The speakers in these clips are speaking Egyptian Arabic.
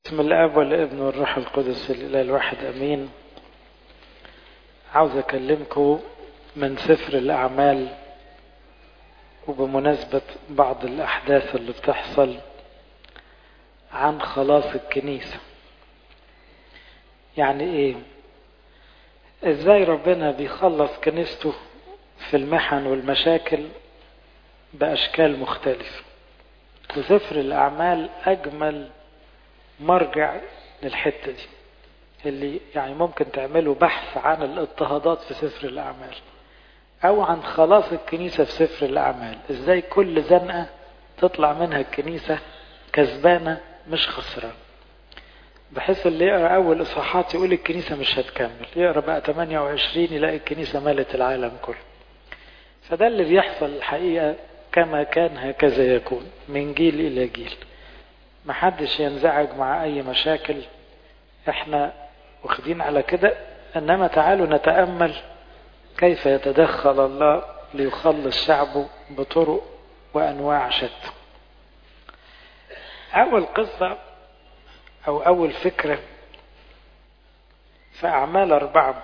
بسم الاب والابن والروح القدس الاله الواحد امين عاوز اكلمكم من سفر الاعمال وبمناسبة بعض الاحداث اللي بتحصل عن خلاص الكنيسة يعني ايه ازاي ربنا بيخلص كنيسته في المحن والمشاكل باشكال مختلفة وسفر الاعمال اجمل مرجع للحتة دي اللي يعني ممكن تعملوا بحث عن الاضطهادات في سفر الأعمال أو عن خلاص الكنيسة في سفر الأعمال إزاي كل زنقة تطلع منها الكنيسة كسبانة مش خسران بحيث اللي يقرأ أول إصحاحات يقول الكنيسة مش هتكمل يقرأ بقى 28 يلاقي الكنيسة مالت العالم كله فده اللي بيحصل الحقيقة كما كان هكذا يكون من جيل إلى جيل محدش ينزعج مع اي مشاكل احنا واخدين على كده انما تعالوا نتامل كيف يتدخل الله ليخلص شعبه بطرق وانواع شتى اول قصه او اول فكره في اعمال اربعه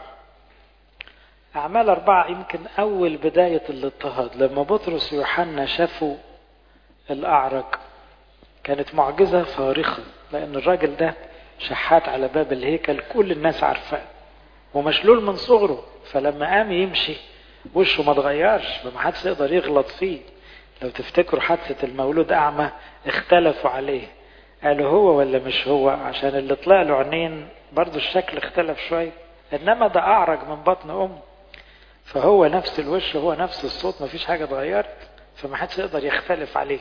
اعمال اربعه يمكن اول بدايه الاضطهاد لما بطرس ويوحنا شافوا الاعرج كانت معجزة فارقة لأن الراجل ده شحات على باب الهيكل كل الناس عارفاه ومشلول من صغره فلما قام يمشي وشه ما اتغيرش فما حدش يقدر يغلط فيه لو تفتكروا حادثة المولود أعمى اختلفوا عليه قالوا هو ولا مش هو عشان اللي طلع له عينين برضه الشكل اختلف شوية إنما ده أعرج من بطن أم فهو نفس الوش هو نفس الصوت مفيش حاجة اتغيرت فما حدش يقدر يختلف عليه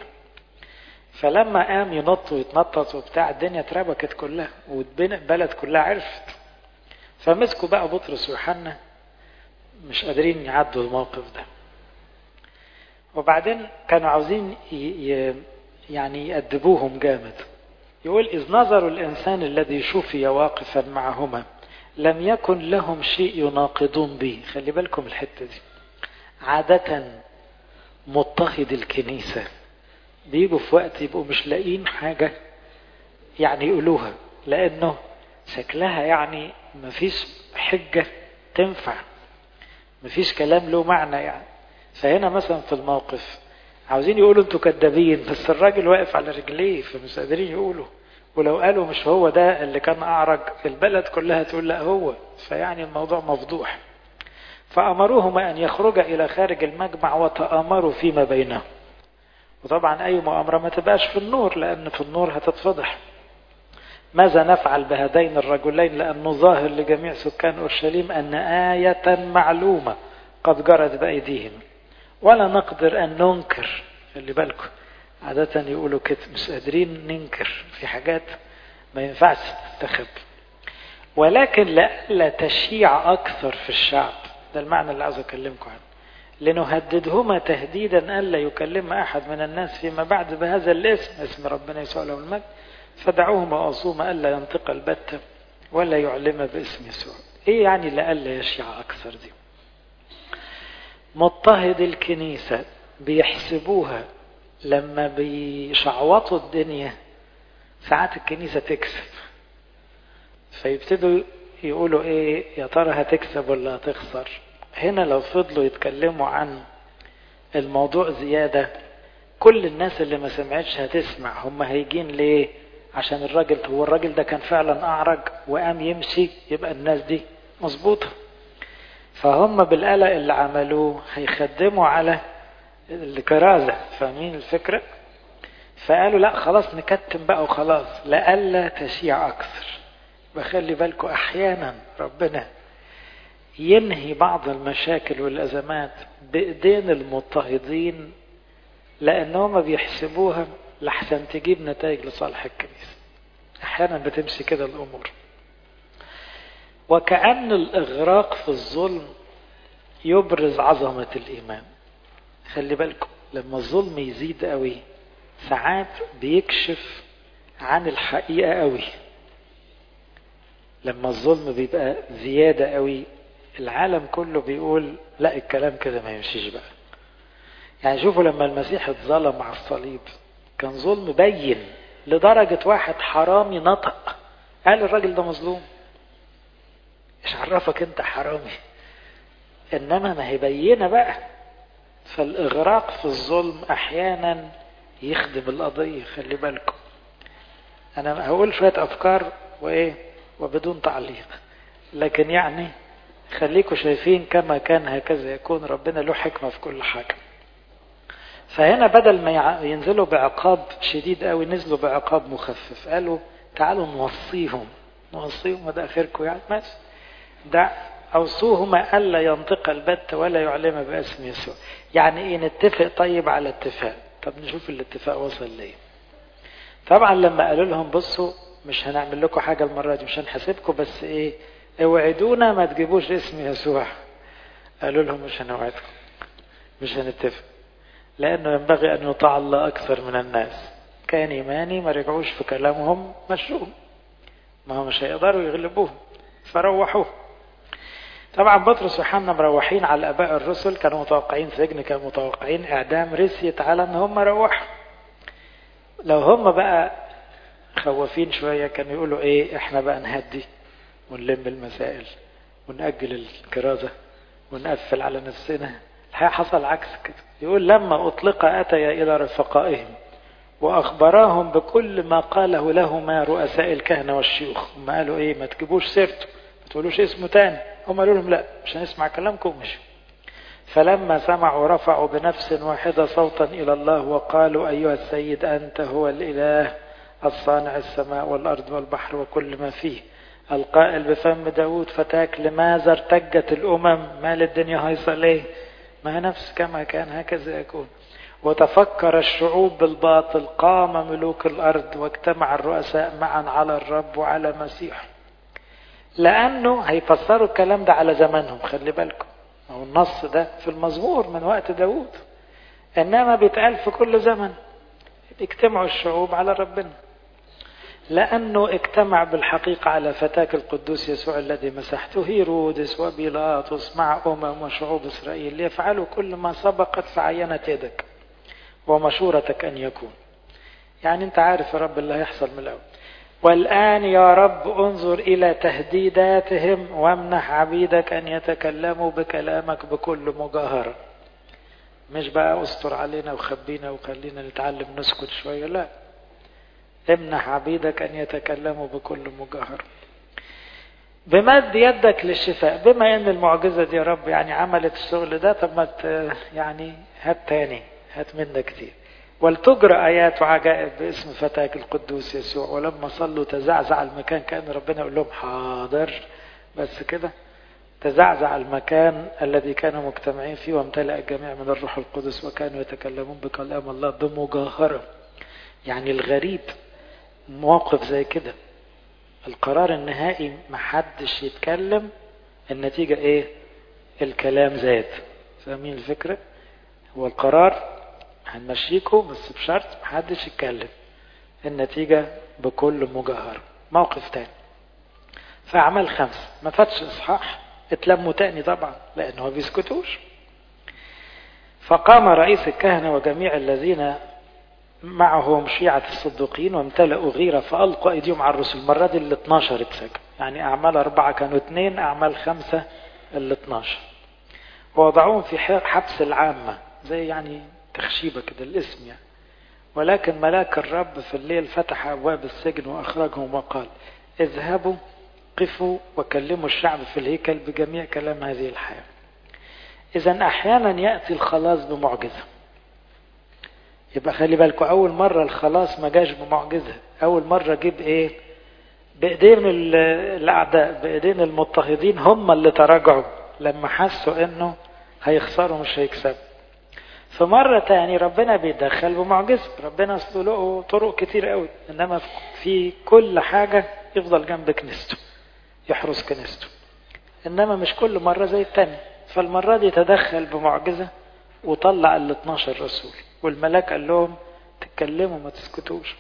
فلما قام ينط ويتنطط وبتاع الدنيا اتربكت كلها والبلد كلها عرفت فمسكوا بقى بطرس ويوحنا مش قادرين يعدوا الموقف ده وبعدين كانوا عاوزين يعني يأدبوهم جامد يقول إذ نظروا الإنسان الذي شوفي واقفا معهما لم يكن لهم شيء يناقضون به خلي بالكم الحتة دي عادة مضطهد الكنيسة بيجوا في وقت يبقوا مش لاقيين حاجة يعني يقولوها لأنه شكلها يعني مفيش حجة تنفع مفيش كلام له معنى يعني فهنا مثلا في الموقف عاوزين يقولوا انتوا كدابين بس الراجل واقف على رجليه فمش قادرين يقولوا ولو قالوا مش هو ده اللي كان أعرج البلد كلها تقول لا هو فيعني الموضوع مفضوح فأمروهما أن يخرجا إلى خارج المجمع وتآمروا فيما بينهم وطبعا أي مؤامرة ما تبقاش في النور لأن في النور هتتفضح ماذا نفعل بهذين الرجلين لأنه ظاهر لجميع سكان أورشليم أن آية معلومة قد جرت بأيديهم ولا نقدر أن ننكر خلي بالكم عادة يقولوا كده مش قادرين ننكر في حاجات ما ينفعش تستخب ولكن لألا تشيع أكثر في الشعب ده المعنى اللي عاوز أكلمكم عنه لنهددهما تهديدا ألا يكلم أحد من الناس فيما بعد بهذا الاسم اسم ربنا يسوع له المجد فدعوهما وأصوما ألا ينطق البتة ولا يعلم باسم يسوع إيه يعني لألا يشيع أكثر دي مضطهد الكنيسة بيحسبوها لما بيشعوطوا الدنيا ساعات الكنيسة تكسب فيبتدوا يقولوا ايه يا ترى هتكسب ولا هتخسر هنا لو فضلوا يتكلموا عن الموضوع زيادة كل الناس اللي ما سمعتش هتسمع هم هيجين ليه عشان الراجل هو الراجل ده كان فعلا أعرج وقام يمشي يبقى الناس دي مظبوطة فهم بالقلق اللي عملوه هيخدموا على الكرازة فاهمين الفكرة فقالوا لا خلاص نكتم بقى وخلاص لألا تشيع أكثر بخلي بالكم أحيانا ربنا ينهي بعض المشاكل والأزمات بإيدين المضطهدين لأنهم بيحسبوها لحسن تجيب نتائج لصالح الكنيسة أحيانا بتمشي كده الأمور وكأن الإغراق في الظلم يبرز عظمة الإيمان خلي بالكم لما الظلم يزيد قوي ساعات بيكشف عن الحقيقة قوي لما الظلم بيبقى زيادة قوي العالم كله بيقول لا الكلام كده ما يمشيش بقى يعني شوفوا لما المسيح اتظلم على الصليب كان ظلم بين لدرجة واحد حرامي نطق قال الراجل ده مظلوم ايش عرفك انت حرامي انما ما هي بينه بقى فالاغراق في الظلم احيانا يخدم القضيه خلي بالكم انا هقول شويه افكار وايه وبدون تعليق لكن يعني خليكم شايفين كما كان هكذا يكون ربنا له حكمه في كل حاجه فهنا بدل ما ينزلوا بعقاب شديد قوي نزلوا بعقاب مخفف قالوا تعالوا نوصيهم نوصيهم وده اخركم يعني ماشي دع اوصوهما الا ينطق البت ولا يعلم باسم يسوع يعني ايه نتفق طيب على اتفاق طب نشوف الاتفاق وصل ليه طبعا لما قالوا لهم بصوا مش هنعمل لكم حاجه المره دي مش هنحاسبكم بس ايه اوعدونا ما تجيبوش اسم يسوع قالوا لهم مش هنوعدكم مش هنتفق لأنه ينبغي أن يطاع الله أكثر من الناس كان إيماني ما رجعوش في كلامهم مشوهم ما هم مش هيقدروا يغلبوهم فروحوه طبعا بطرس وحنا مروحين على اباء الرسل كانوا متوقعين سجن كانوا متوقعين اعدام رسيت على ان هم روحوا لو هم بقى خوافين شويه كانوا يقولوا ايه احنا بقى نهدي ونلم المسائل ونأجل الكرازه ونقفل على نفسنا الحقيقه حصل عكس كده يقول لما اطلق اتيا الى رفقائهم واخبراهم بكل ما قاله لهما رؤساء الكهنه والشيوخ هم قالوا ايه ما تجيبوش سيرته ما تقولوش اسمه تاني هم قالوا لهم لا مش هنسمع كلامكم مش فلما سمعوا رفعوا بنفس واحدة صوتا إلى الله وقالوا أيها السيد أنت هو الإله الصانع السماء والأرض والبحر وكل ما فيه القائل بفم داود فتاك لماذا ارتجت الأمم مال الدنيا هيصة ليه ما نفس كما كان هكذا يكون وتفكر الشعوب بالباطل قام ملوك الأرض واجتمع الرؤساء معا على الرب وعلى مسيحه لأنه هيفسروا الكلام ده على زمانهم خلي بالكم أو النص ده في المزمور من وقت داود إنما بيتقال في كل زمن اجتمعوا الشعوب على ربنا لأنه اجتمع بالحقيقة على فتاك القدوس يسوع الذي مسحته هيرودس وبيلاطس مع أمم وشعوب إسرائيل ليفعلوا كل ما سبقت فعينت يدك ومشورتك أن يكون يعني أنت عارف يا رب اللي هيحصل من الأول والآن يا رب انظر إلى تهديداتهم وامنح عبيدك أن يتكلموا بكلامك بكل مجاهرة مش بقى استر علينا وخبينا وخلينا نتعلم نسكت شوية لا امنح عبيدك أن يتكلموا بكل مجاهرة بمد يدك للشفاء بما ان المعجزة دي يا رب يعني عملت الشغل ده طب ما يعني هات تاني هات منا كتير ولتجرى آيات وعجائب باسم فتاك القدوس يسوع ولما صلوا تزعزع المكان كأن ربنا يقول لهم حاضر بس كده تزعزع المكان الذي كانوا مجتمعين فيه وامتلأ الجميع من الروح القدس وكانوا يتكلمون بكلام الله بمجاهرة يعني الغريب موقف زي كده القرار النهائي محدش يتكلم النتيجة ايه الكلام زاد فاهمين الفكرة هو القرار هنمشيكوا بس بشرط محدش يتكلم النتيجة بكل مجاهرة موقف تاني فأعمال خمسة ما فاتش إصحاح اتلموا تاني طبعا لأنه ما بيسكتوش فقام رئيس الكهنة وجميع الذين معهم شيعة الصدوقين وامتلأوا غيرة فألقوا أيديهم على الرسل المرة دي ال 12 اتسجن يعني أعمال أربعة كانوا اثنين أعمال خمسة ال 12 ووضعوهم في حبس العامة زي يعني تخشيبة كده الاسم يعني ولكن ملاك الرب في الليل فتح أبواب السجن وأخرجهم وقال اذهبوا قفوا وكلموا الشعب في الهيكل بجميع كلام هذه الحياة إذا أحيانا يأتي الخلاص بمعجزة يبقى خلي بالكم أول مرة الخلاص ما جاش بمعجزة أول مرة جيب إيه بإيدين الأعداء بإيدين المضطهدين هم اللي تراجعوا لما حسوا إنه هيخسروا مش هيكسبوا فمرة تاني ربنا بيدخل بمعجزة ربنا له طرق كتير قوي إنما في كل حاجة يفضل جنب كنيسته يحرس كنيسته إنما مش كل مرة زي التاني فالمرة دي تدخل بمعجزة وطلع ال 12 رسول والملاك قال لهم تتكلموا ما تسكتوش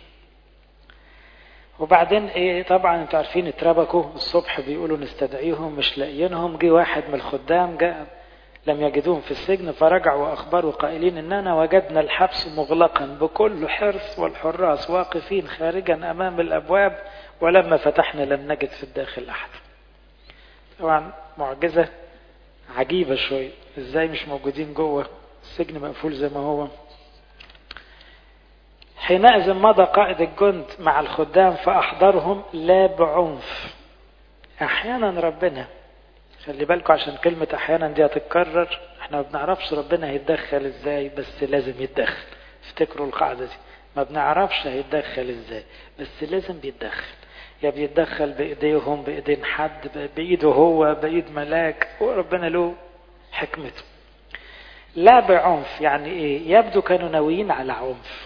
وبعدين ايه طبعا انتوا عارفين اتربكوا الصبح بيقولوا نستدعيهم مش لاقيينهم جه واحد من الخدام جاء لم يجدوهم في السجن فرجعوا واخبروا قائلين اننا وجدنا الحبس مغلقا بكل حرص والحراس واقفين خارجا امام الابواب ولما فتحنا لم نجد في الداخل أحد طبعا معجزة عجيبة شوية ازاي مش موجودين جوه السجن مقفول زي ما هو حينئذ مضى قائد الجند مع الخدام فأحضرهم لا بعنف أحيانا ربنا خلي بالكم عشان كلمة أحيانا دي هتتكرر احنا ما بنعرفش ربنا هيتدخل ازاي بس لازم يتدخل افتكروا القاعدة دي ما بنعرفش هيتدخل ازاي بس لازم بيتدخل يا بيتدخل بايديهم بايدين حد بايده هو بايد ملاك وربنا له حكمته لا بعنف يعني ايه يبدو كانوا ناويين على عنف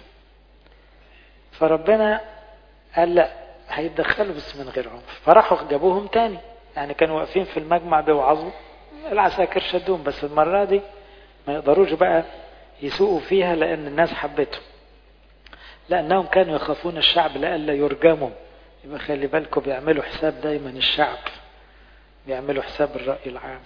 فربنا قال لا هيتدخلوا بس من غير عنف فراحوا جابوهم تاني يعني كانوا واقفين في المجمع بيوعظوا العساكر شدوهم بس المرة دي ما يقدروش بقى يسوقوا فيها لأن الناس حبتهم لأنهم كانوا يخافون الشعب لألا يرجموا يبقى خلي بالكم بيعملوا حساب دايما الشعب بيعملوا حساب الرأي العام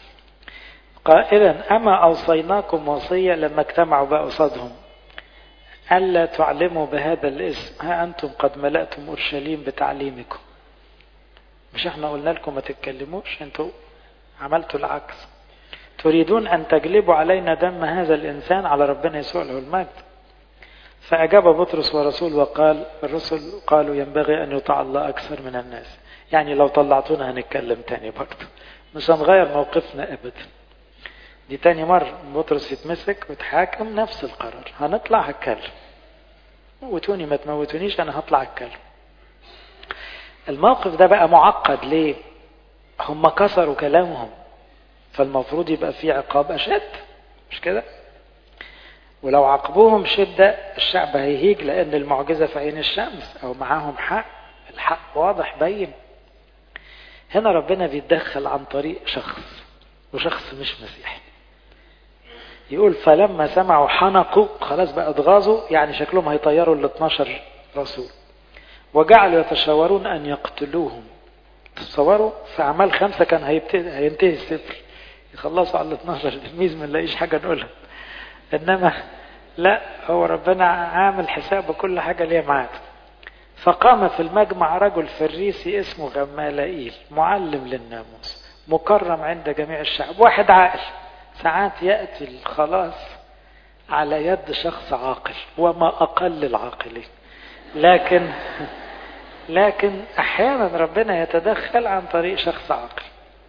قائلا أما أوصيناكم وصية لما اجتمعوا بقى قصادهم ألا تعلموا بهذا الاسم ها أنتم قد ملأتم أورشليم بتعليمكم مش احنا قلنا لكم ما تتكلموش انتوا عملتوا العكس تريدون أن تجلبوا علينا دم هذا الإنسان على ربنا يسوع له المجد فأجاب بطرس ورسول وقال الرسل قالوا ينبغي أن يطاع الله أكثر من الناس يعني لو طلعتونا هنتكلم تاني برضه مش هنغير موقفنا أبدا دي تاني مرة بطرس يتمسك ويتحاكم نفس القرار هنطلع هتكلم موتوني ما تموتونيش أنا هطلع أتكلم الموقف ده بقى معقد ليه هم كسروا كلامهم فالمفروض يبقى في عقاب أشد مش كده ولو عاقبوهم شدة الشعب هيهيج لأن المعجزة في عين الشمس أو معاهم حق الحق واضح باين هنا ربنا بيتدخل عن طريق شخص وشخص مش مسيحي يقول فلما سمعوا حنقوا خلاص بقى اتغاظوا يعني شكلهم هيطيروا ال 12 رسول وجعلوا يتشاورون أن يقتلوهم تصوروا في أعمال خمسة كان هينتهي السفر يخلصوا على ال 12 تلميذ ما نلاقيش حاجة نقولها إنما لا هو ربنا عامل حساب كل حاجة ليه معاد فقام في المجمع رجل فريسي اسمه غمالائيل معلم للناموس مكرم عند جميع الشعب واحد عاقل ساعات يأتي الخلاص على يد شخص عاقل وما أقل العاقلين لكن لكن أحيانا ربنا يتدخل عن طريق شخص عاقل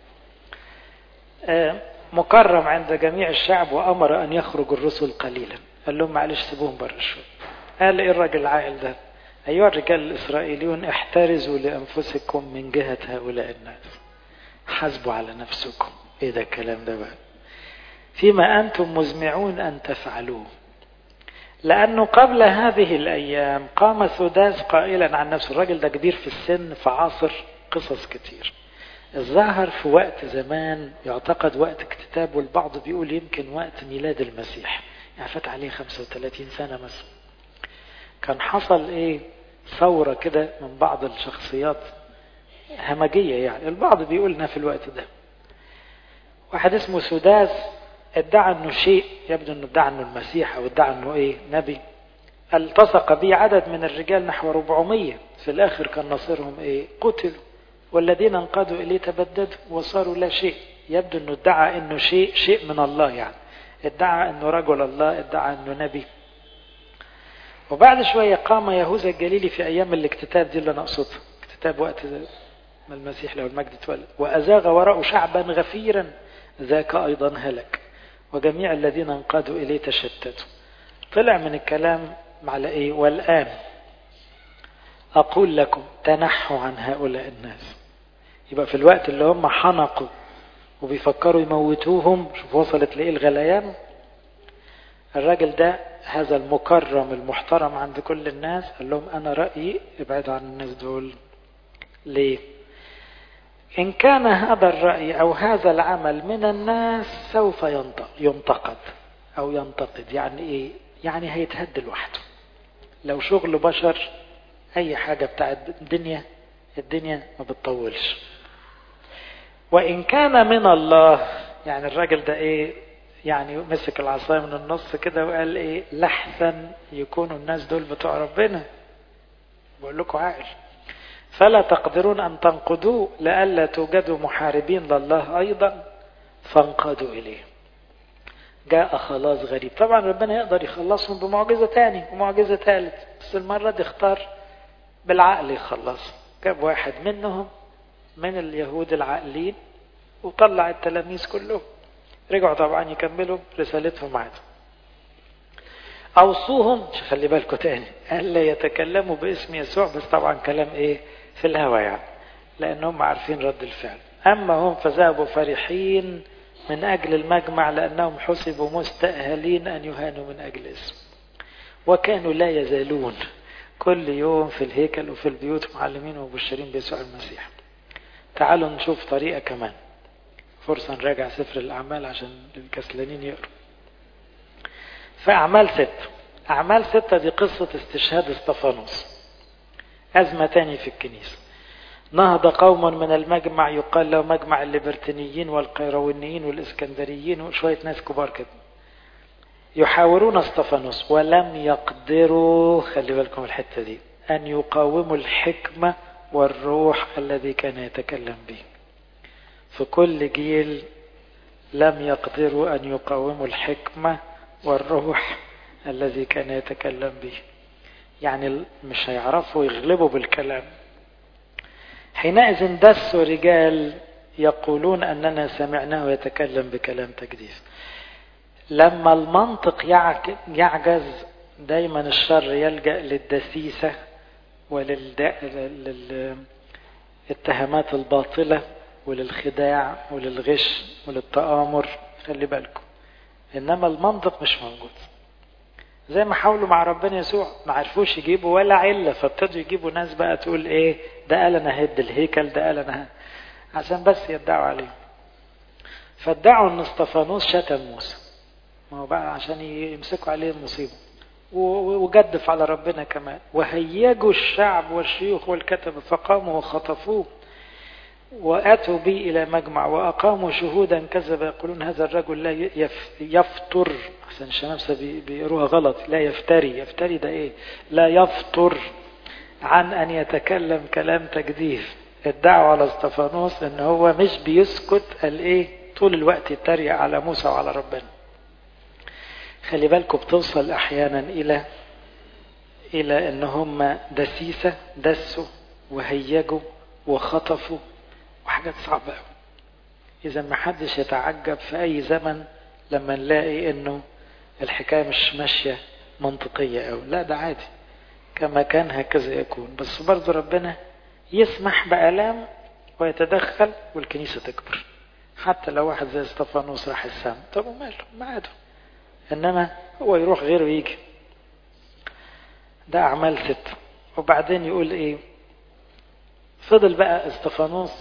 مكرم عند جميع الشعب وأمر أن يخرج الرسل قليلا قال لهم معلش سيبوهم بره شوية قال إيه الراجل العاقل ده أيها الرجال الإسرائيليون احترزوا لأنفسكم من جهة هؤلاء الناس حاسبوا على نفسكم إيه ده الكلام ده بقى فيما أنتم مزمعون أن تفعلوه لأنه قبل هذه الأيام قام سداس قائلا عن نفسه الراجل ده كبير في السن فعاصر قصص كتير الظاهر في وقت زمان يعتقد وقت اكتتاب والبعض بيقول يمكن وقت ميلاد المسيح يعني فات عليه 35 سنة مثلا كان حصل ايه ثورة كده من بعض الشخصيات همجية يعني البعض بيقولنا في الوقت ده واحد اسمه سداس ادعى انه شيء يبدو انه ادعى انه المسيح او ادعى انه ايه نبي التصق به عدد من الرجال نحو 400 في الاخر كان نصيرهم ايه قتلوا والذين انقادوا اليه تبددوا وصاروا لا شيء يبدو انه ادعى انه شيء شيء من الله يعني ادعى انه رجل الله ادعى انه نبي وبعد شوية قام يهوذا الجليلي في أيام الاكتتاب دي اللي أنا أقصدها اكتتاب وقت ما المسيح له المجد اتولد وأزاغ وراءه شعبا غفيرا ذاك أيضا هلك وجميع الذين انقادوا إليه تشتتوا طلع من الكلام على إيه والآن أقول لكم تنحوا عن هؤلاء الناس يبقى في الوقت اللي هم حنقوا وبيفكروا يموتوهم شوف وصلت لإيه الغليان الراجل ده هذا المكرم المحترم عند كل الناس قال لهم أنا رأيي ابعد عن الناس دول ليه إن كان هذا الرأي أو هذا العمل من الناس سوف ينتقد أو ينتقد يعني إيه يعني هيتهد لوحده لو شغل بشر أي حاجة بتاعت الدنيا الدنيا ما بتطولش وإن كان من الله يعني الراجل ده إيه يعني مسك العصاية من النص كده وقال إيه لحسن يكونوا الناس دول بتوع ربنا بقول لكم عاقل فلا تقدرون أن تنقضوه لئلا توجدوا محاربين لله أيضا فانقادوا إليه جاء خلاص غريب طبعا ربنا يقدر يخلصهم بمعجزة تاني ومعجزة ثالث بس المرة دي اختار بالعقل يخلص جاب واحد منهم من اليهود العاقلين وطلع التلاميذ كلهم رجعوا طبعا يكملوا رسالتهم عادي أوصوهم خلي بالكم تاني ألا يتكلموا باسم يسوع بس طبعا كلام إيه في الهوى يعني لأنهم عارفين رد الفعل أما هم فذهبوا فرحين من أجل المجمع لأنهم حسبوا مستأهلين أن يهانوا من أجل اسم وكانوا لا يزالون كل يوم في الهيكل وفي البيوت معلمين ومبشرين بيسوع المسيح تعالوا نشوف طريقة كمان فرصة نراجع سفر الأعمال عشان الكسلانين يقروا في أعمال ستة أعمال ستة دي قصة استشهاد استفانوس أزمة تاني في الكنيسة نهض قوم من المجمع يقال له مجمع الليبرتينيين والقيروانيين والإسكندريين وشوية ناس كبار كده يحاورون استفانوس ولم يقدروا خلي بالكم الحتة دي أن يقاوموا الحكمة والروح الذي كان يتكلم به في كل جيل لم يقدروا أن يقاوموا الحكمة والروح الذي كان يتكلم به يعني مش هيعرفوا يغلبوا بالكلام حينئذ دسوا رجال يقولون أننا سمعناه يتكلم بكلام تجديف لما المنطق يعجز دايما الشر يلجأ للدسيسة وللاتهامات الباطلة وللخداع وللغش وللتآمر خلي بالكم إنما المنطق مش موجود زي ما حاولوا مع ربنا يسوع ما عرفوش يجيبوا ولا علة فابتدوا يجيبوا ناس بقى تقول ايه ده قال انا هد الهيكل ده قال انا عشان بس يدعوا عليه فادعوا ان اسطفانوس شتم موسى ما هو بقى عشان يمسكوا عليه المصيبة وجدف على ربنا كمان وهيجوا الشعب والشيوخ والكتبة فقاموا وخطفوه وأتوا بي إلى مجمع وأقاموا شهودا كذب يقولون هذا الرجل لا يفطر أحسن الشمامسة بيقروها غلط لا يفتري يفتري ده إيه لا يفطر عن أن يتكلم كلام تجديف ادعوا على استفانوس ان هو مش بيسكت قال ايه طول الوقت يتريق على موسى وعلى ربنا خلي بالكم بتوصل احيانا الى الى ان هم دسيسه دسوا وهيجوا وخطفوا وحاجات صعبة قوي إذا ما حدش يتعجب في أي زمن لما نلاقي إنه الحكاية مش ماشية منطقية أو لا ده عادي كما كان هكذا يكون بس برضه ربنا يسمح بآلام ويتدخل والكنيسة تكبر حتى لو واحد زي استفانوس راح السام طب وماله ما عاده إنما هو يروح غيره يجي ده أعمال ستة وبعدين يقول إيه فضل بقى استفانوس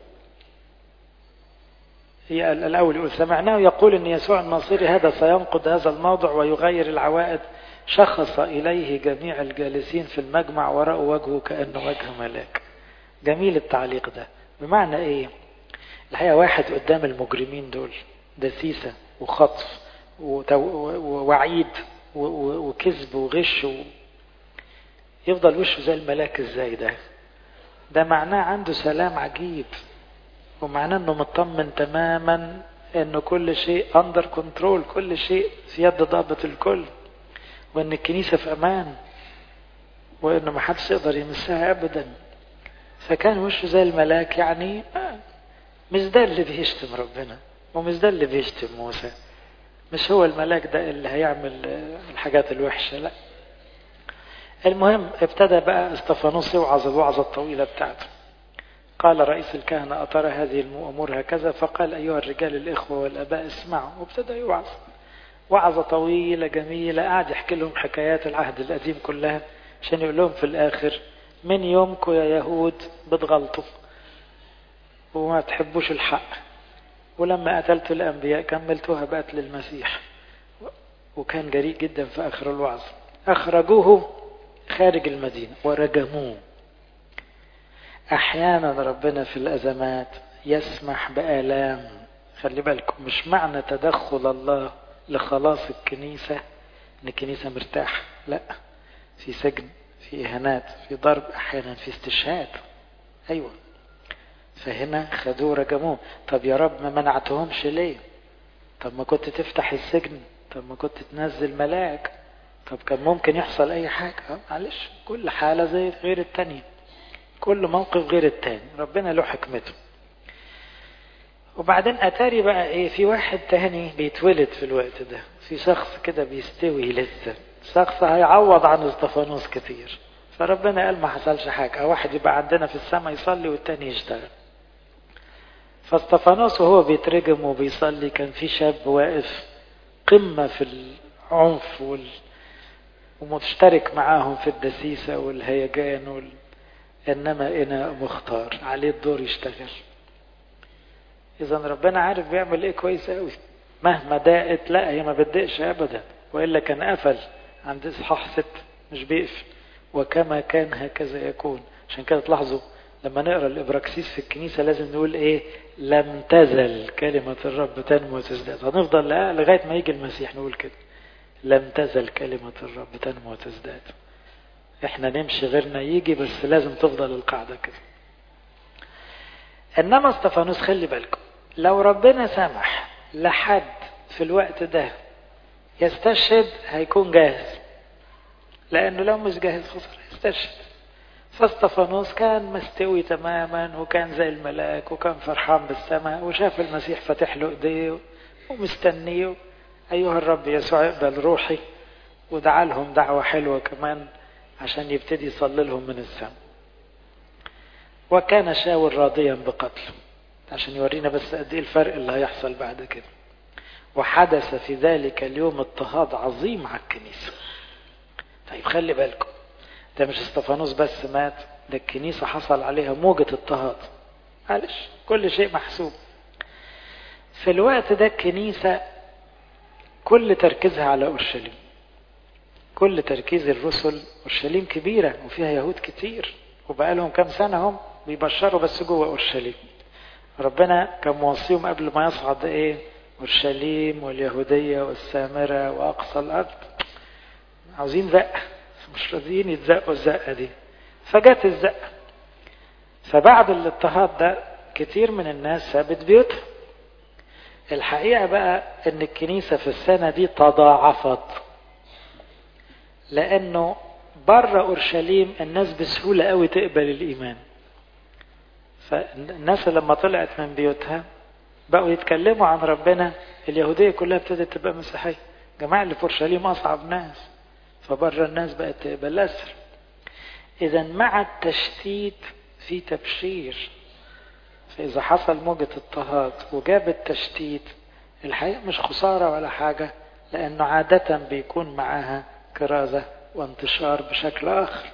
هي الأول يقول سمعناه يقول أن يسوع الناصري هذا سينقض هذا الموضع ويغير العوائد شخص إليه جميع الجالسين في المجمع ورأوا وجهه كأنه وجه ملاك جميل التعليق ده بمعنى إيه الحقيقة واحد قدام المجرمين دول دسيسة وخطف ووعيد وكذب وغش يفضل وشه زي الملاك ازاي ده ده معناه عنده سلام عجيب ومعناه انه مطمن تماما انه كل شيء اندر كنترول كل شيء في يد ضابط الكل وان الكنيسة في امان وانه ما حدش يقدر يمسها ابدا فكان وشه زي الملاك يعني مش ده اللي بيشتم ربنا ومش ده اللي بيشتم موسى مش هو الملاك ده اللي هيعمل الحاجات الوحشة لا المهم ابتدى بقى استفانوس يوعظ الوعظة الطويلة بتاعته قال رئيس الكهنة أترى هذه الأمور هكذا فقال أيها الرجال الإخوة والأباء اسمعوا وابتدى يوعظ وعظة طويلة جميلة قاعد يحكي لهم حكايات العهد القديم كلها عشان يقول لهم في الآخر من يومكم يا يهود بتغلطوا وما تحبوش الحق ولما قتلت الأنبياء كملتوها بقتل المسيح وكان جريء جدا في آخر الوعظ أخرجوه خارج المدينة ورجموه أحيانا ربنا في الأزمات يسمح بآلام خلي بالكم مش معنى تدخل الله لخلاص الكنيسة إن الكنيسة مرتاحة لا في سجن في إهانات في ضرب أحيانا في استشهاد أيوة فهنا خدوه رجموه طب يا رب ما منعتهمش ليه طب ما كنت تفتح السجن طب ما كنت تنزل ملاك طب كان ممكن يحصل اي حاجة معلش كل حالة زي غير التانية كل موقف غير التاني ربنا له حكمته وبعدين اتاري بقى ايه في واحد تاني بيتولد في الوقت ده في شخص كده بيستوي لسه شخص هيعوض عن اسطفانوس كتير فربنا قال ما حصلش حاجة واحد يبقى عندنا في السماء يصلي والتاني يشتغل فاستفانوس وهو بيترجم وبيصلي كان في شاب واقف قمة في العنف وال... ومشترك معاهم في الدسيسة والهيجان وال... إنما إناء مختار عليه الدور يشتغل إذا ربنا عارف بيعمل إيه كويس قوي مهما ضاقت لا هي ما بتضايقش أبدا وإلا كان قفل عند إصحاح ست مش بيقفل وكما كان هكذا يكون عشان كده تلاحظوا لما نقرا الابراكسيس في الكنيسه لازم نقول ايه لم تزل كلمه الرب تنمو وتزداد هنفضل لا لغايه ما يجي المسيح نقول كده لم تزل كلمه الرب تنمو وتزداد احنا نمشي غيرنا يجي بس لازم تفضل القاعده كده انما استفانوس خلي بالكم لو ربنا سمح لحد في الوقت ده يستشهد هيكون جاهز لانه لو مش جاهز خسر يستشهد فاستفانوس كان مستوي تماما وكان زي الملاك وكان فرحان بالسماء وشاف المسيح فاتح له ايديه ومستنيه ايها الرب يسوع اقبل روحي ودعا لهم دعوه حلوه كمان عشان يبتدي يصلي لهم من السماء وكان شاول راضيا بقتله عشان يورينا بس قد ايه الفرق اللي هيحصل بعد كده وحدث في ذلك اليوم اضطهاد عظيم على الكنيسه طيب خلي بالكم ده مش استفانوس بس مات ده الكنيسة حصل عليها موجة اضطهاد معلش كل شيء محسوب في الوقت ده الكنيسة كل تركيزها على أورشليم كل تركيز الرسل أورشليم كبيرة وفيها يهود كتير وبقى لهم كام سنة هم بيبشروا بس جوه أورشليم ربنا كان موصيهم قبل ما يصعد إيه أورشليم واليهودية والسامرة وأقصى الأرض عاوزين زقة مش راضيين يتزقوا الزقة دي فجت الزقة فبعد الاضطهاد ده كتير من الناس سابت بيوتها الحقيقة بقى ان الكنيسة في السنة دي تضاعفت لانه بره اورشليم الناس بسهولة قوي تقبل الايمان فالناس لما طلعت من بيوتها بقوا يتكلموا عن ربنا اليهودية كلها ابتدت تبقى مسيحية جماعة اللي في اورشليم اصعب ناس فبره الناس بقت تقبل أسر إذا مع التشتيت في تبشير فإذا حصل موجة اضطهاد وجاب التشتيت الحقيقة مش خسارة ولا حاجة لأنه عادة بيكون معاها كرازة وانتشار بشكل آخر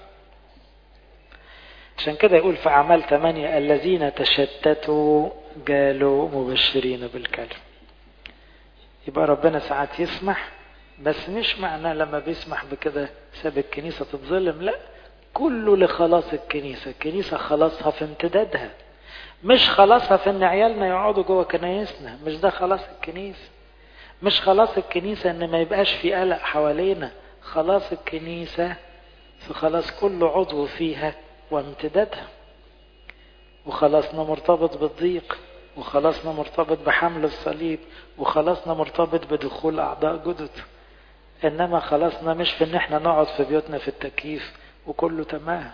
عشان كده يقول في أعمال ثمانية الذين تشتتوا قالوا مبشرين بالكلم يبقى ربنا ساعات يسمح بس مش معناه لما بيسمح بكده ساب الكنيسة تتظلم لا كله لخلاص الكنيسة الكنيسة خلاصها في امتدادها مش خلاصها في ان عيالنا يقعدوا جوه كنايسنا مش ده خلاص الكنيسة مش خلاص الكنيسة ان ما يبقاش في قلق حوالينا خلاص الكنيسة في خلاص كل عضو فيها وامتدادها وخلاصنا مرتبط بالضيق وخلاصنا مرتبط بحمل الصليب وخلاصنا مرتبط بدخول أعضاء جدد إنما خلاصنا مش في إن إحنا نقعد في بيوتنا في التكييف وكله تمام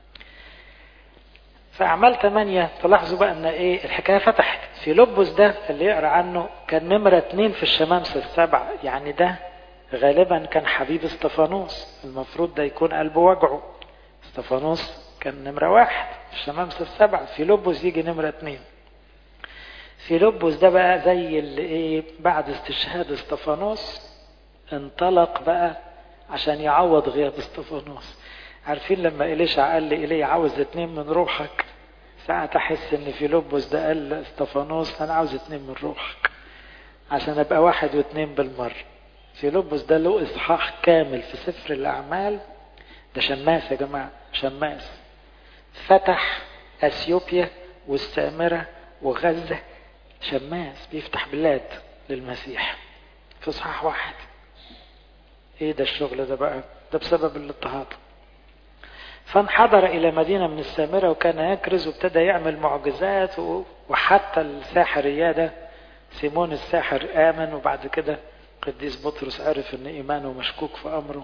في أعمال ثمانية تلاحظوا بقى إن إيه الحكاية فتحت في لبس ده اللي يقرأ عنه كان نمرة اتنين في الشمامسة السبع يعني ده غالبا كان حبيب استفانوس المفروض ده يكون قلبه وجعه استفانوس كان نمرة واحد في الشمامسة السبع في لبس يجي نمرة اتنين في لبس ده بقى زي اللي ايه بعد استشهاد استفانوس انطلق بقى عشان يعوض غياب استفانوس عارفين لما إليشع قال لي إلي عاوز اتنين من روحك ساعة أحس إن في لبس ده قال استفانوس أنا عاوز اتنين من روحك عشان أبقى واحد واتنين بالمرة في لبس ده له إصحاح كامل في سفر الأعمال ده شماس يا جماعة شماس فتح أثيوبيا والسامرة وغزة شماس بيفتح بلاد للمسيح في إصحاح واحد إيه ده الشغل ده بقى ده بسبب الاضطهاد فانحدر إلى مدينة من السامرة وكان يكرز وابتدى يعمل معجزات وحتى الساحر إياه سيمون الساحر آمن وبعد كده قديس بطرس عرف ان ايمانه مشكوك في امره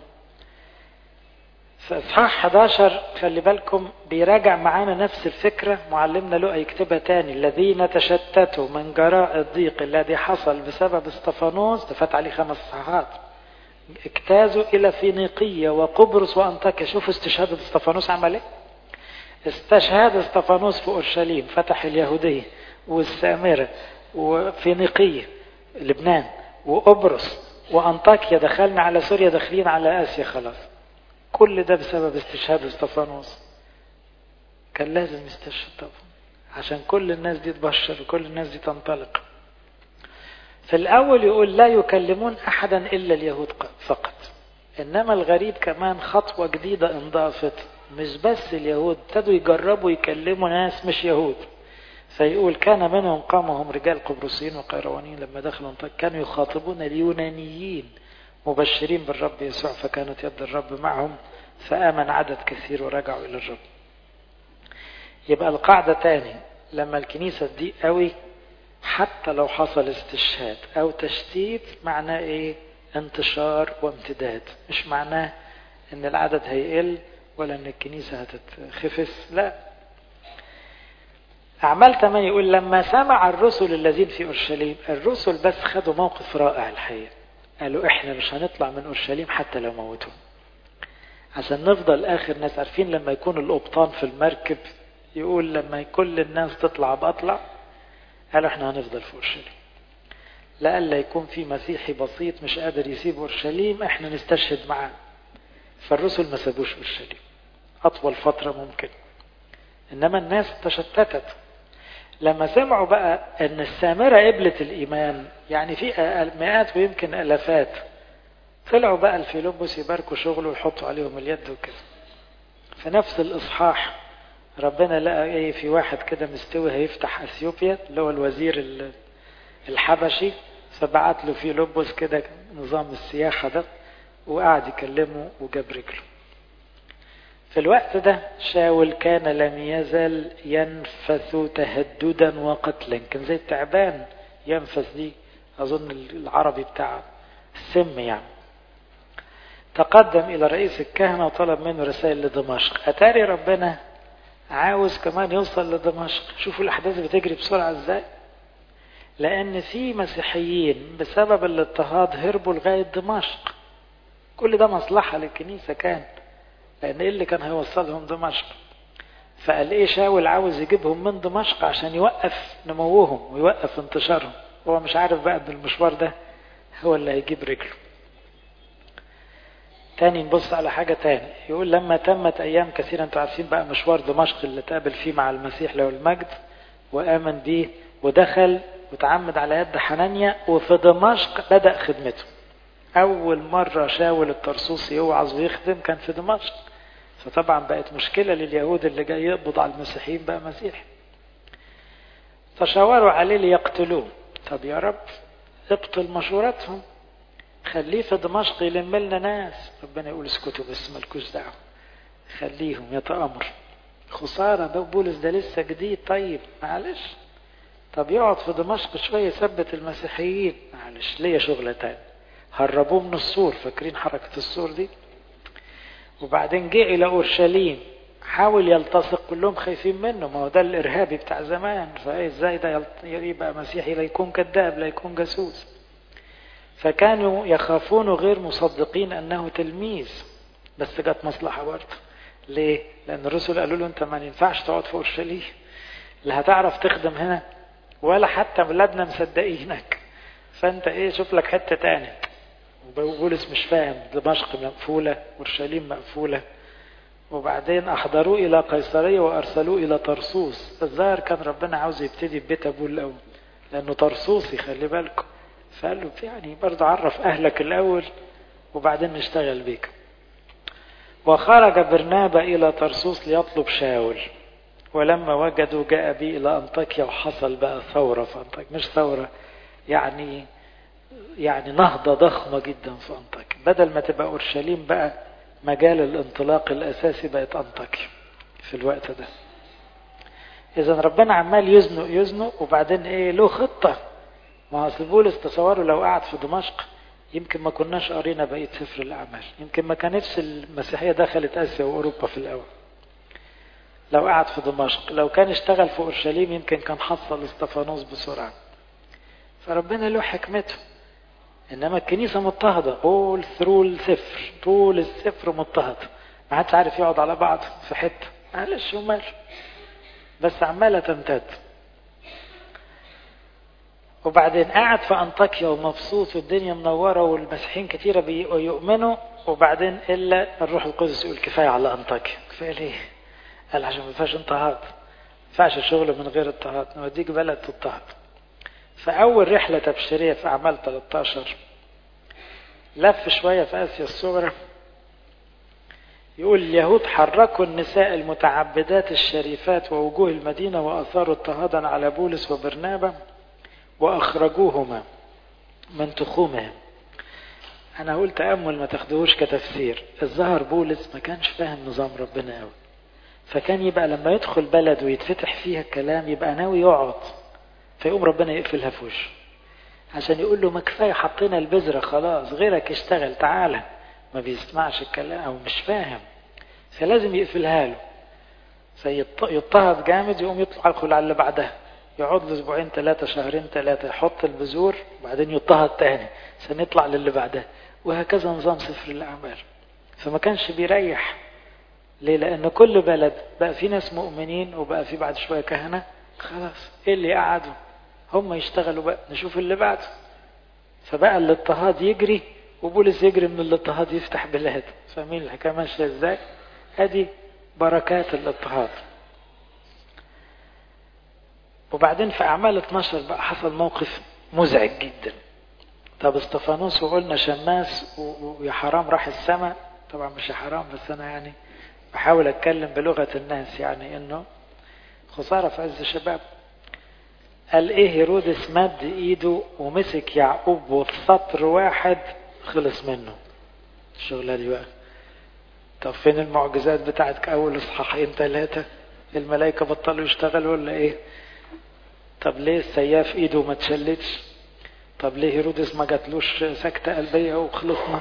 في اصحاح 11 خلي بالكم بيراجع معانا نفس الفكرة معلمنا لقى يكتبها تاني الذين تشتتوا من جراء الضيق الذي حصل بسبب استفانوس تفات عليه خمس صحات اجتازوا الى فينيقية وقبرص وانطاكيا شوفوا استشهاد استفانوس عمل ايه استشهاد استفانوس في اورشليم فتح اليهودية والسامرة وفينيقية لبنان وقبرص وانطاكيا دخلنا على سوريا داخلين على اسيا خلاص كل ده بسبب استشهاد استفانوس كان لازم يستشهد طبعا عشان كل الناس دي تبشر وكل الناس دي تنطلق في الاول يقول لا يكلمون احدا الا اليهود فقط انما الغريب كمان خطوة جديدة انضافت مش بس اليهود ابتدوا يجربوا يكلموا ناس مش يهود فيقول كان منهم قامهم رجال قبرصيين وقيروانيين لما دخلوا كانوا يخاطبون اليونانيين مبشرين بالرب يسوع فكانت يد الرب معهم فآمن عدد كثير ورجعوا إلى الرب يبقى القاعدة تاني لما الكنيسة تضيق قوي حتى لو حصل استشهاد أو تشتيت معناه إيه انتشار وامتداد مش معناه إن العدد هيقل ولا إن الكنيسة هتتخفس لا أعمال 8 يقول لما سمع الرسل الذين في أورشليم الرسل بس خدوا موقف رائع الحقيقة قالوا إحنا مش هنطلع من أورشليم حتى لو موتوا عشان نفضل آخر ناس عارفين لما يكون القبطان في المركب يقول لما كل الناس تطلع بطلع قالوا إحنا هنفضل في أورشليم لألا يكون في مسيحي بسيط مش قادر يسيب أورشليم إحنا نستشهد معاه فالرسل ما سابوش أورشليم أطول فترة ممكن إنما الناس تشتتت لما سمعوا بقى ان السامرة قبلت الايمان يعني في مئات ويمكن الافات طلعوا بقى الفيلبس يباركوا شغله ويحطوا عليهم اليد وكده في نفس الاصحاح ربنا لقى ايه في واحد كده مستوي هيفتح اثيوبيا اللي هو الوزير الحبشي فبعت له فيلبس كده نظام السياحة ده وقعد يكلمه وجاب رجله في الوقت ده شاول كان لم يزل ينفث تهددا وقتلا كان زي التعبان ينفث دي أظن العربي بتاع السم يعني تقدم إلى رئيس الكهنة وطلب منه رسائل لدمشق أتاري ربنا عاوز كمان يوصل لدمشق شوفوا الأحداث بتجري بسرعة إزاي لأن في مسيحيين بسبب الاضطهاد هربوا لغاية دمشق كل ده مصلحة للكنيسة كان لأن إيه اللي كان هيوصلهم دمشق فقال إيه شاول عاوز يجيبهم من دمشق عشان يوقف نموهم ويوقف انتشارهم هو مش عارف بقى ان المشوار ده هو اللي هيجيب رجله تاني نبص على حاجة تاني يقول لما تمت أيام كثيرة أنتوا عارفين بقى مشوار دمشق اللي تقابل فيه مع المسيح له المجد وآمن بيه ودخل وتعمد على يد حنانيا وفي دمشق بدأ خدمته أول مرة شاول الطرسوسي يوعظ ويخدم كان في دمشق فطبعا بقت مشكلة لليهود اللي جاي يقبض على المسيحيين بقى مسيح تشاوروا عليه ليقتلوه طب يا رب ابطل مشورتهم خليه في دمشق يلم لنا ناس ربنا يقول اسكتوا بس مالكوش دعوه خليهم يتأمر خسارة ده بولس ده لسه جديد طيب معلش طب يقعد في دمشق شوية يثبت المسيحيين معلش ليا شغلة تاني هربوه من السور فاكرين حركة السور دي وبعدين جه إلى أورشليم حاول يلتصق كلهم خايفين منه ما هو ده الإرهابي بتاع زمان فإيه إزاي ده يبقى مسيحي لا يكون كذاب لا يكون جاسوس فكانوا يخافون غير مصدقين أنه تلميذ بس جت مصلحة برضه ليه؟ لأن الرسل قالوا له أنت ما ينفعش تقعد في أورشليم لا هتعرف تخدم هنا ولا حتى ولادنا مصدقينك فأنت إيه شوف لك حتة تاني وبولس مش فاهم دمشق مقفولة أورشليم مقفولة وبعدين أحضروه إلى قيصرية وأرسلوه إلى طرسوس الظاهر كان ربنا عاوز يبتدي ببيت أبوه الأول لأنه طرسوسي خلي بالكم فقال له يعني برضه عرف أهلك الأول وبعدين نشتغل بيك وخرج برنابا إلى طرسوس ليطلب شاول ولما وجدوا جاء بي إلى أنطاكيا وحصل بقى ثورة في أنطاكيا مش ثورة يعني يعني نهضة ضخمة جدا في أنطاكيا بدل ما تبقى أورشليم بقى مجال الانطلاق الأساسي بقت أنطاكيا في الوقت ده إذا ربنا عمال يزنق يزنق وبعدين إيه له خطة ما أصل بولس تصوروا لو قعد في دمشق يمكن ما كناش قرينا بقية سفر الأعمال يمكن ما كانتش المسيحية دخلت آسيا وأوروبا في الأول لو قعد في دمشق لو كان اشتغل في أورشليم يمكن كان حصل استفانوس بسرعة فربنا له حكمته إنما الكنيسة مضطهدة all through السفر طول السفر مضطهد ما حدش عارف يقعد على بعض في حتة معلش ومال بس عمالة تمتد وبعدين قاعد في أنطاكيا ومبسوط والدنيا منورة والمسيحيين كتيرة بيؤمنوا وبعدين إلا الروح القدس يقول كفاية على أنطاكيا كفاية ليه؟ قال عشان ما فيهاش اضطهاد ما ينفعش الشغل من غير اضطهاد نوديك بلد تضطهد فأول رحلة تبشيرية في أعمال 13 لف شوية في آسيا الصغرى يقول اليهود حركوا النساء المتعبدات الشريفات ووجوه المدينة وأثاروا اضطهادا على بولس وبرنابا وأخرجوهما من تخومهم أنا أقول تأمل ما تاخدوهوش كتفسير الظاهر بولس ما كانش فاهم نظام ربنا قوي فكان يبقى لما يدخل بلد ويتفتح فيها الكلام يبقى ناوي يقعد فيقوم ربنا يقفلها في وشه عشان يقول له ما كفايه حطينا البذره خلاص غيرك اشتغل تعالى ما بيسمعش الكلام او مش فاهم فلازم يقفلها له فيضطهد جامد يقوم يطلع يدخل على اللي بعدها يقعد له اسبوعين ثلاثة شهرين ثلاثة يحط البذور وبعدين يضطهد تاني عشان يطلع للي بعدها وهكذا نظام سفر الأعمال فما كانش بيريح ليه؟ لأن كل بلد بقى في ناس مؤمنين وبقى في بعد شوية كهنة خلاص ايه اللي قعدوا هم يشتغلوا بقى نشوف اللي بعده فبقى الاضطهاد يجري وبولس يجري من الاضطهاد يفتح بلاد فاهمين الحكايه ماشيه ازاي؟ ادي بركات الاضطهاد وبعدين في اعمال 12 بقى حصل موقف مزعج جدا طب استفانوس وقلنا شماس ويا حرام راح السماء طبعا مش يا حرام بس انا يعني بحاول اتكلم بلغه الناس يعني انه خساره في عز الشباب قال ايه هيرودس مد ايده ومسك يعقوب وفي سطر واحد خلص منه الشغلة دي بقى طب فين المعجزات بتاعت اول اصحاحين ثلاثة الملائكة بطلوا يشتغلوا ولا ايه طب ليه السياف ايده ما اتشلتش طب ليه هيرودس ما جاتلوش سكتة قلبية وخلصنا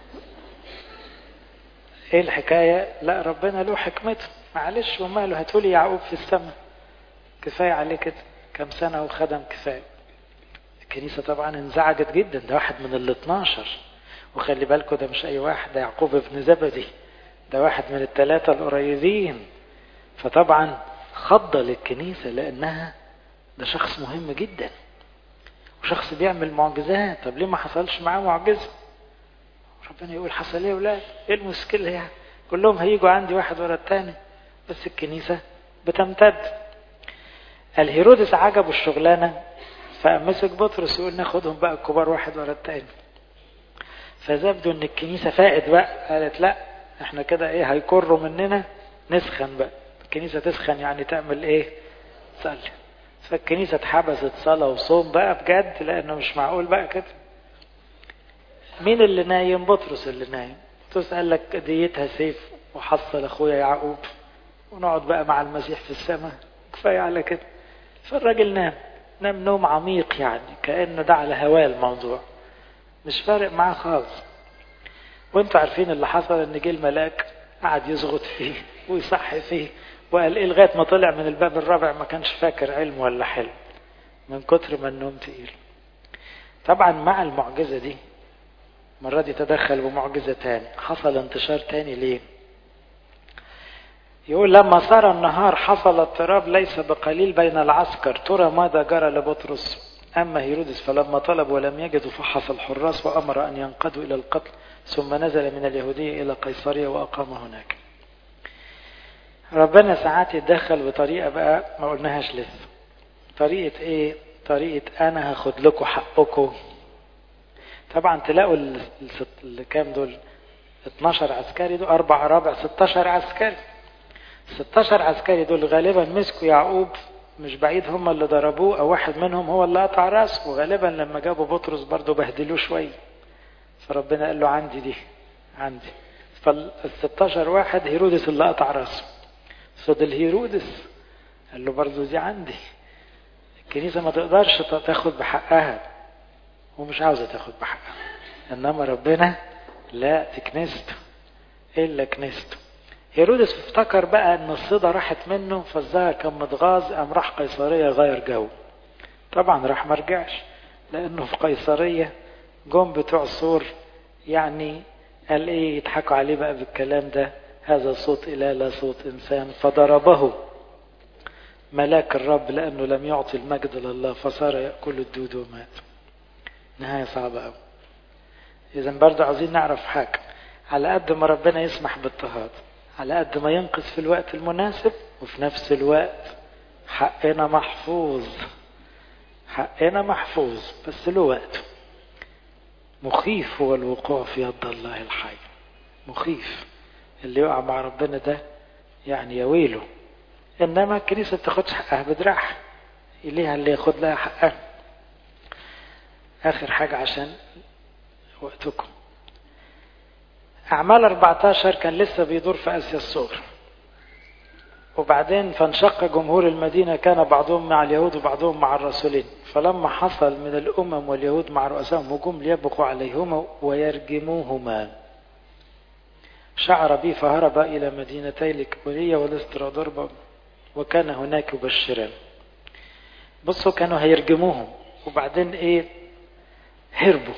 ايه الحكاية لا ربنا له حكمته معلش وماله هتقولي يعقوب في السماء كفاية عليه كده كم سنة وخدم كفاية الكنيسة طبعا انزعجت جدا ده واحد من ال 12 وخلي بالكم ده مش أي واحد ده يعقوب ابن زبدي ده واحد من الثلاثة القريبين فطبعا خض للكنيسة لأنها ده شخص مهم جدا وشخص بيعمل معجزات طب ليه ما حصلش معاه معجزة ربنا يقول حصل ايه يا ولاد ايه المشكلة يعني كلهم هيجوا عندي واحد ورا الثاني بس الكنيسة بتمتد الهيرودس عجبه الشغلانة فمسك بطرس يقول ناخدهم بقى الكبار واحد ورا التاني فزبدوا ان الكنيسة فائد بقى قالت لا احنا كده ايه هيكروا مننا نسخن بقى الكنيسة تسخن يعني تعمل ايه تصلي فالكنيسة اتحبست صلاة وصوم بقى بجد لانه مش معقول بقى كده مين اللي نايم بطرس اللي نايم بطرس قال لك ديتها سيف وحصل اخويا يعقوب ونقعد بقى مع المسيح في السماء كفاية على كده فالراجل نام نام نوم عميق يعني كأنه ده على هواه الموضوع مش فارق معاه خالص وانتوا عارفين اللي حصل ان جه الملاك قعد يزغط فيه ويصحي فيه وقال ايه لغايه ما طلع من الباب الرابع ما كانش فاكر علم ولا حلم من كتر ما النوم تقيل طبعا مع المعجزه دي المره دي تدخل بمعجزه تاني حصل انتشار تاني ليه يقول لما صار النهار حصل اضطراب ليس بقليل بين العسكر ترى ماذا جرى لبطرس أما هيرودس فلما طلب ولم يجدوا فحص الحراس وأمر أن ينقضوا إلى القتل ثم نزل من اليهودية إلى قيصرية وأقام هناك ربنا ساعات يتدخل بطريقة بقى ما قلناهاش لسه طريقة ايه طريقة انا هاخد لكم حقكم طبعا تلاقوا اللي كام دول 12 عسكري دول اربع رابع 16 عسكري 16 عسكري دول غالبا مسكوا يعقوب مش بعيد هم اللي ضربوه او واحد منهم هو اللي قطع راسه وغالبا لما جابوا بطرس برضه بهدلوه شويه فربنا قال له عندي دي عندي فال 16 واحد هيرودس اللي قطع راسه فضل هيرودس قال له برضه دي عندي الكنيسة ما تقدرش تاخد بحقها ومش عاوزة تاخد بحقها إنما ربنا لا دي كنيسته إلا كنيسته هيرودس افتكر بقى ان الصيدة راحت منه فالظاهر كان متغاظ قام راح قيصرية غير جو طبعا راح ما رجعش لانه في قيصرية جم بتوع سور يعني قال ايه يضحكوا عليه بقى بالكلام ده هذا صوت اله لا صوت انسان فضربه ملاك الرب لانه لم يعطي المجد لله فصار ياكل الدود ومات نهايه صعبه قوي اذا برضه عايزين نعرف حاجه على قد ما ربنا يسمح باضطهاد على قد ما ينقذ في الوقت المناسب وفي نفس الوقت حقنا محفوظ حقنا محفوظ بس له وقته مخيف هو الوقوع في يد الله الحي مخيف اللي يقع مع ربنا ده يعني يا ويله انما الكنيسه ما بتاخدش حقها بدراعها ليها اللي ياخد لها حقها اخر حاجه عشان وقتكم أعمال 14 كان لسه بيدور في آسيا الصغرى وبعدين فانشق جمهور المدينة كان بعضهم مع اليهود وبعضهم مع الرسولين فلما حصل من الأمم واليهود مع رؤسائهم هجوم ليبقوا عليهما ويرجموهما شعر بي فهرب إلى مدينتي الإكبولية والاسترادربة وكان هناك يبشران بصوا كانوا هيرجموهم وبعدين ايه هربوا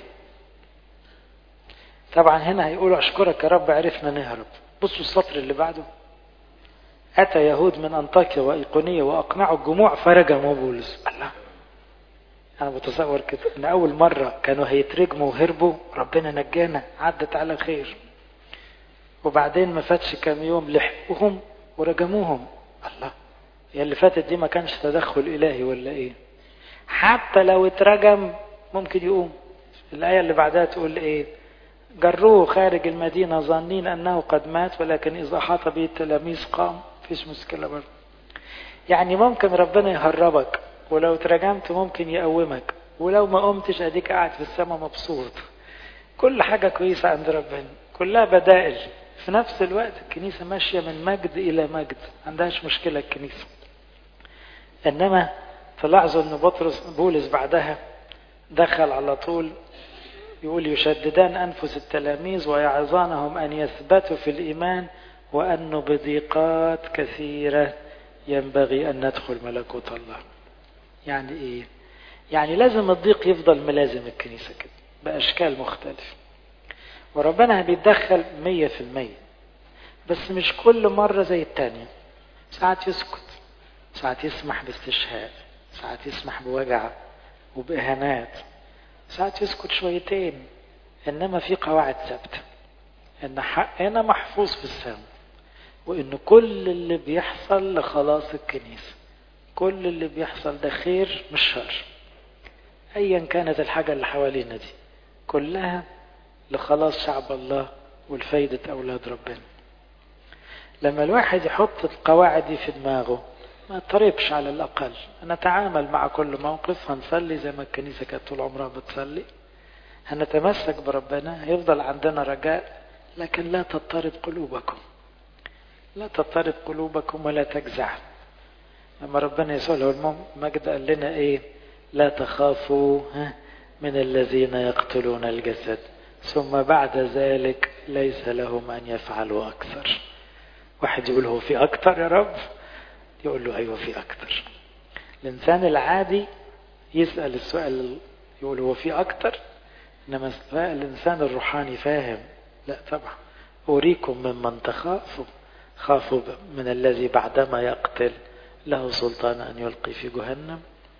طبعا هنا هيقولوا اشكرك يا رب عرفنا نهرب بصوا السطر اللي بعده اتى يهود من انطاكيا وايقونيه واقنعوا الجموع فرجموا بولس الله انا بتصور كده ان اول مره كانوا هيترجموا وهربوا ربنا نجانا عدت على خير وبعدين ما فاتش كام يوم لحقوهم ورجموهم الله يا اللي فاتت دي ما كانش تدخل الهي ولا ايه حتى لو اترجم ممكن يقوم الايه اللي بعدها تقول ايه جروه خارج المدينة ظانين أنه قد مات ولكن إذا أحاط به التلاميذ قام فيش مشكلة برضه يعني ممكن ربنا يهربك ولو ترجمت ممكن يقومك ولو ما قمتش أديك قاعد في السماء مبسوط كل حاجة كويسة عند ربنا كلها بدائل في نفس الوقت الكنيسة ماشية من مجد إلى مجد عندهاش مشكلة الكنيسة إنما تلاحظوا أن بطرس بولس بعدها دخل على طول يقول يشددان أنفس التلاميذ ويعظانهم أن يثبتوا في الإيمان وأنه بضيقات كثيرة ينبغي أن ندخل ملكوت الله يعني إيه؟ يعني لازم الضيق يفضل ملازم الكنيسة كده بأشكال مختلفة وربنا بيتدخل مية في المية بس مش كل مرة زي التانية ساعات يسكت ساعات يسمح باستشهاد ساعات يسمح بوجع وبإهانات ساعات يسكت شويتين انما في قواعد ثابته ان حقنا محفوظ في السماء وان كل اللي بيحصل لخلاص الكنيسه كل اللي بيحصل ده خير مش شر ايا كانت الحاجه اللي حوالينا دي كلها لخلاص شعب الله والفايدة أولاد ربنا لما الواحد يحط القواعد دي في دماغه ما اضطربش على الأقل نتعامل مع كل موقف هنصلي زي ما الكنيسة كانت طول عمرها بتصلي هنتمسك بربنا هيفضل عندنا رجاء لكن لا تضطرب قلوبكم لا تضطرب قلوبكم ولا تجزع لما ربنا يسوع له المجد قال لنا ايه لا تخافوا من الذين يقتلون الجسد ثم بعد ذلك ليس لهم ان يفعلوا اكثر واحد يقول هو في اكثر يا رب يقول له ايوه في اكثر الانسان العادي يسال السؤال يقول هو في اكثر انما الانسان الروحاني فاهم لا طبعا اريكم ممن تخافوا خافوا من الذي بعدما يقتل له سلطان ان يلقي في جهنم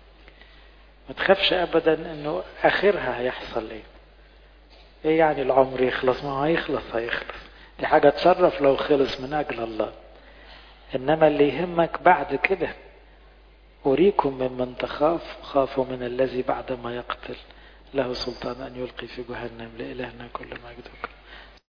ما تخافش ابدا انه اخرها هيحصل ايه ايه يعني العمر يخلص ما هو هيخلص هيخلص دي حاجة تشرف لو خلص من اجل الله انما اللي يهمك بعد كده اريكم ممن تخاف خافوا من الذي بعدما يقتل له سلطان ان يلقي في جهنم لالهنا كل مجد وكرم